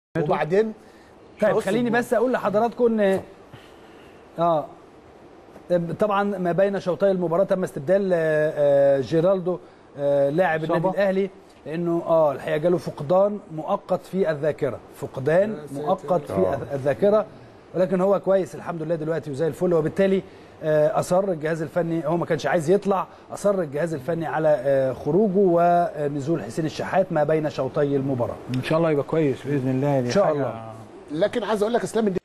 وبعدين طيب بص خليني الجول. بس اقول لحضراتكم ان اه طبعا ما بين شوطي المباراه تم استبدال آه، آه، جيرالدو آه، لاعب النادي إصابة. الاهلي لانه اه الحقيقه جاله فقدان مؤقت في الذاكره فقدان مؤقت في الذاكره ولكن هو كويس الحمد لله دلوقتي وزي الفل وبالتالي آه، اصر الجهاز الفني هو ما كانش عايز يطلع اصر الجهاز الفني على آه، خروجه ونزول حسين الشحات ما بين شوطي المباراه ان شاء الله يبقى كويس باذن الله إن شاء الله. لكن عايز اقول لك اسلام